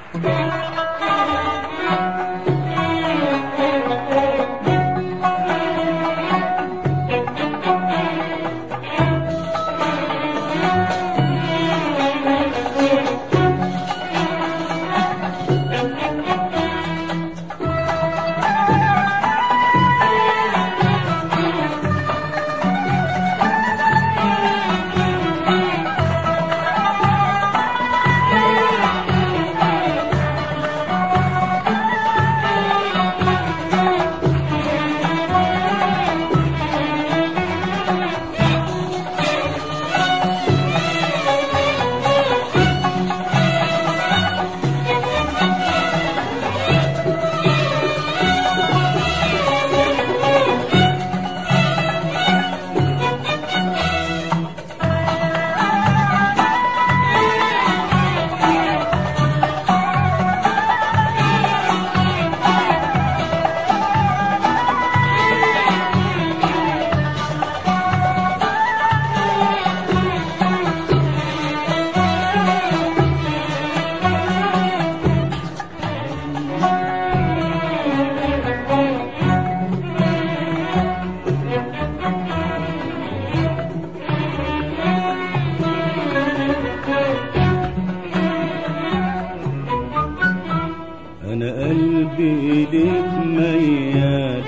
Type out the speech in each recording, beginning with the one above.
انا قلبي ليك ميال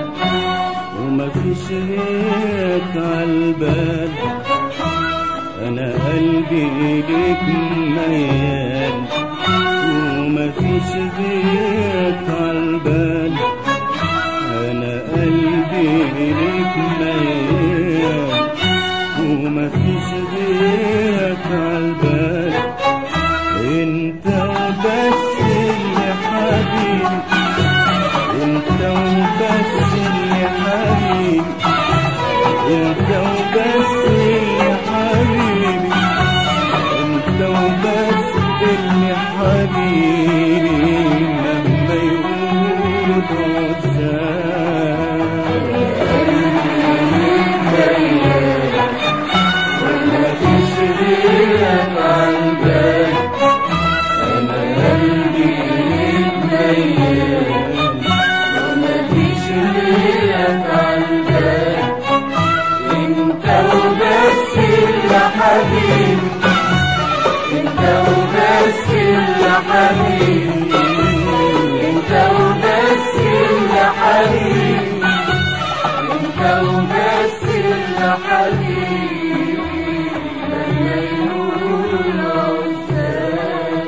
وما فيش غيرك عالبال انا قلبي ليك ميال وما فيش غيرك عالبال انا قلبي ليك ميال وما فيش غيرك عالبال انت وبس اللي حبيبي انت وبس اللي حبيبي انت وبس اللي حبيبي انت وبس اللي حبيبي مهما يقولوا دوسان مفيش غيرك عالبال انا قلبي ليك ميال ومفيش غيرك عالبال انت وبس اللي حبيبي انت وبس اللي حبيبي انت وبس اللي حبيبي انت وبس اللي حبيبي لما يقولوا عزاب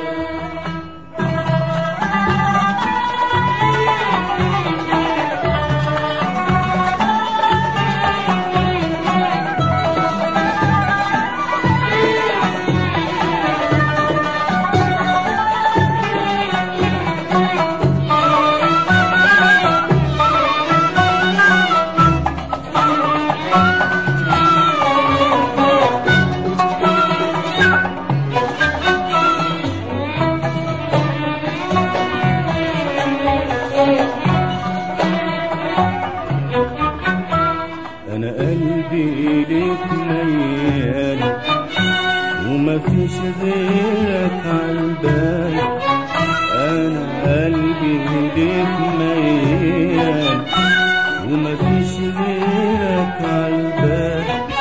انا قلبي ليك ميال وما فيش غيرك عالبال انا قلبي ليك ميال وما فيش غيرك عالبال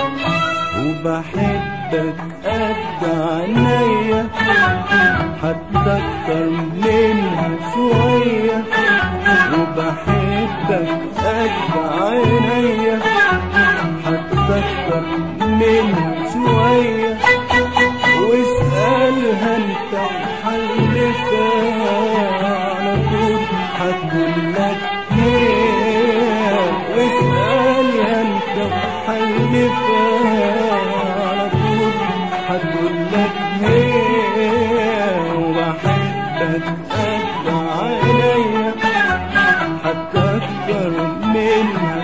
وبحبك قد عينيا حتى اكتر منها شويه وبحبك قد عينيا حتى اكتر منها شوية واسألها انت وحلفها على طول هتقولك هي واسألها انت وحلفها على طول هتقولك هي وبحبك قد عينيا حتى اكتر منها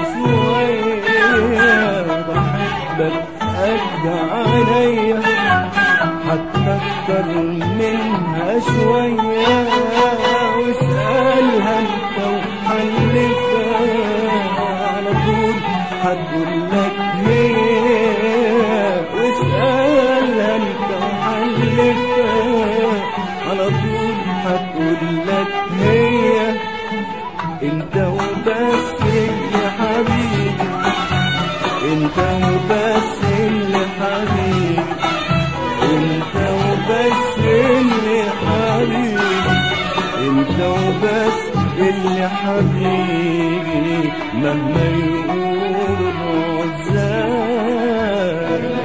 شوية بحبك قد عينيا حتى اكتر منها شوية واسألها انت وحلفها على طول هتقولك هي واسألها انت وحلفها على طول هتقولك وبس اللي حبيبي انت وبس اللي حبيبي انت وبس اللي حبيبي مهما يقولوا العزاب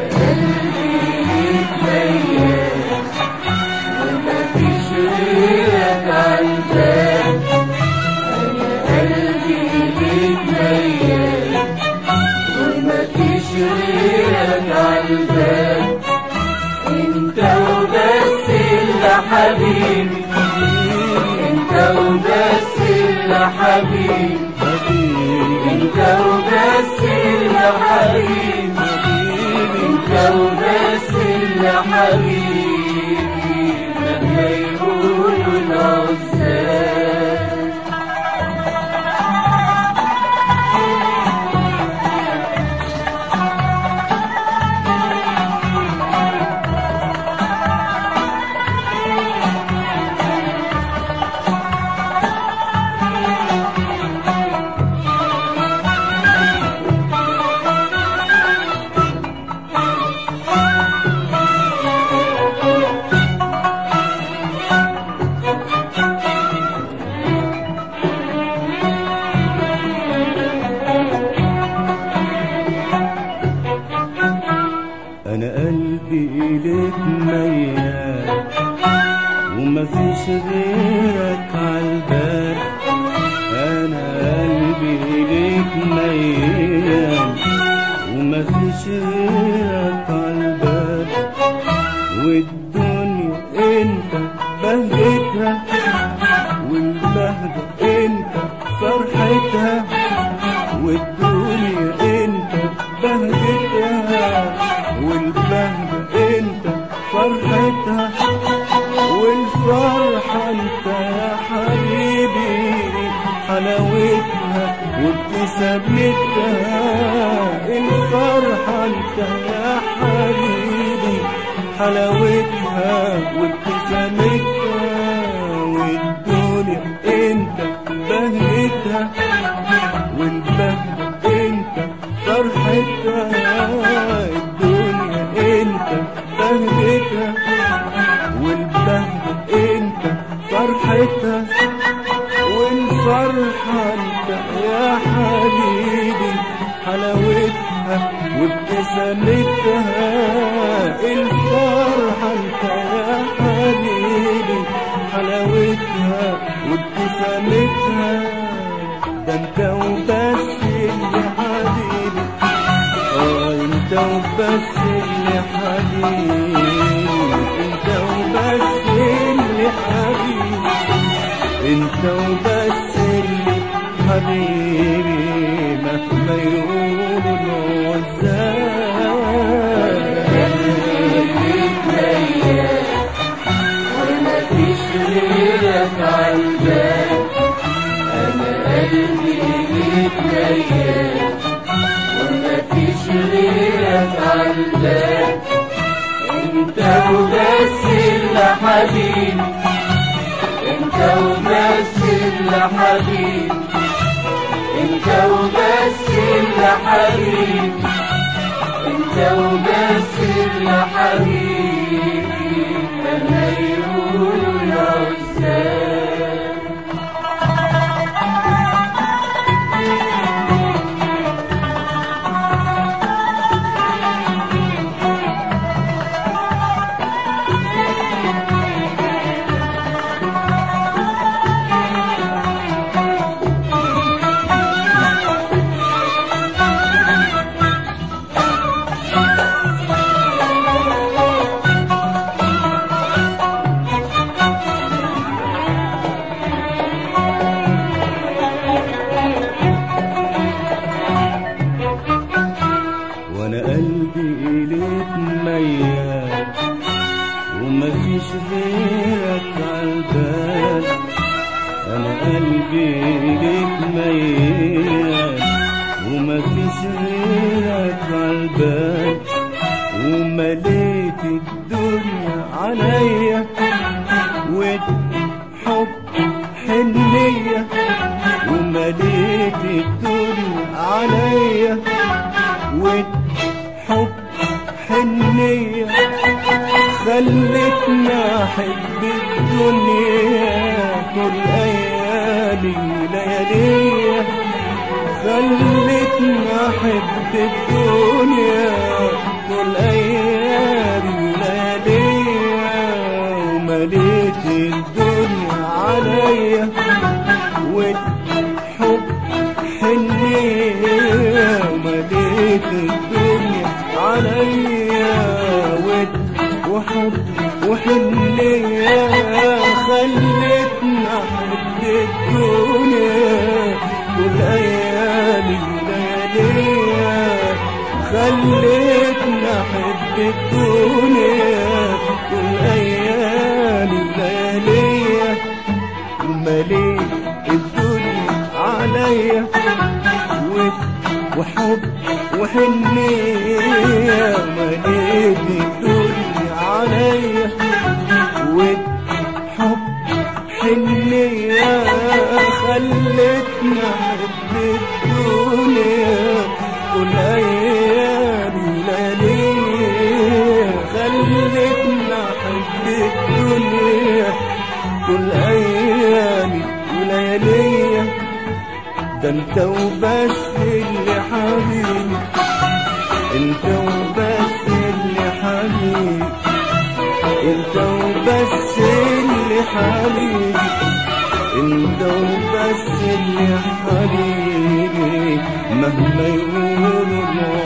مفيش غيرك عالبال انا قلبي ليك ميال ومفيش غيرك عالبال انت وبس اللي حبيبي انت وبس اللي حبيبي حبيبي انت وبس اللي حبيبي انت وبس اللي حبيبي مهما يقولوا العزاب انا قلبي اليك ميال ومفيش غيرك عالبال انا قلبي اليك ميال ومفيش غيرك عالبال والدنيا انت بهجتها والبهجة انت فرحتها والدنيا انت بهجتها والبهجة انت فرحتها والفرحة انت يا حبيبي حلاوتها وابتسامتها الفرحة انت يا حبيبي حلاوتها وابتسامتها والدنيا انت بهجتها والبهجة انت فرحتها الدنيا انت بهجتها والبهجة انت فرحتها والفرحة انت يا حبيبي حلاوتها وابتسامتها الفرحة انت يا حبيبي حلاوتها وابتسامتها ده انت وبس اللي حبيبي اه انت وبس اللي حبيبي انت وبس اللي حبيبي انت وبس اللي حبيبي مهما يقولوا العزاب ومفيش غيرك عالبال انا قلبي ليك ميال ومفيش غيرك عالبال انت وبس اللي حبيبي انت وبس اللي حبيبي انت وبس اللي حبيبي انت وبس اللي حبيبي لما يقولوا العزاب وانا قلبي اليك ميال ومفيش غيرك عالبال انا قلبي اليك ميال ومفيش غيرك عالبال ومليت الدنيا عليا والحب حنية ومليت الدنيا عليا والحب حنية خلتنا أحب الدنيا طول أيامي ليالية خلتنا أحب الدنيا طول أيامي ليالية ومليت الدنيا عليا والحب حنية مليت الدنيا عليا ود وحب وحنية خلتنا أحب الدنيا كل أيامي لياليا خلتنا أحب الدنيا كل أيامي لياليا مليت الدنيا عليا ود وحب وحنية مليت الدنيا عليا ود حب حنية خلتنا أحب الدنيا كل أيامي لياليا خلتنا أحب الدنيا كل أيامي ولياليا ده انت وبس اللي حبيبي انت وبس اللي حبيبي انت وبس اللي حبيبي انت وبس اللي حبيبي مهما يقولوا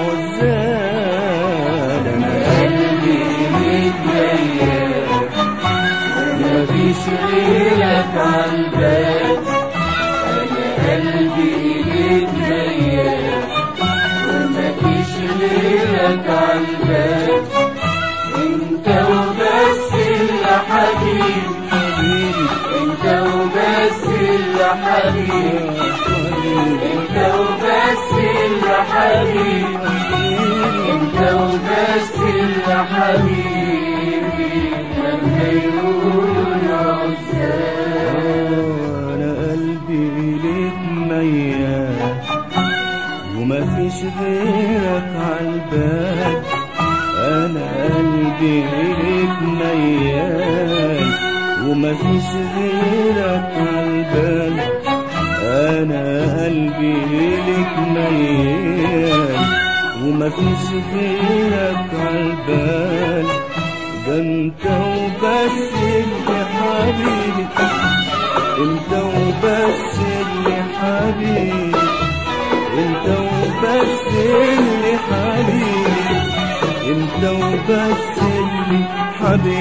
العزال انا قلبي متغير مفيش غيرك عالبال انا قلبي متغير ومفيش غيرك عالبال انت وبس اللي حبيبي حبيبي انت وبس اللي حبيبي انت وبس اللي حبيبي انت وبس اللي حبيبي لما يقول عزال انا قلبي ليك ميال وما فيش غيرك عالبال انا قلبي ليك ميال وما فيش غيرك عالبال انا قلبي ليك ميال وما فيش غيرك عالبال ده انت وبس اللي حبيبي انت وبس اللي حبيبي انت وبس اللي حبيبي انت وبس اللي حبيبي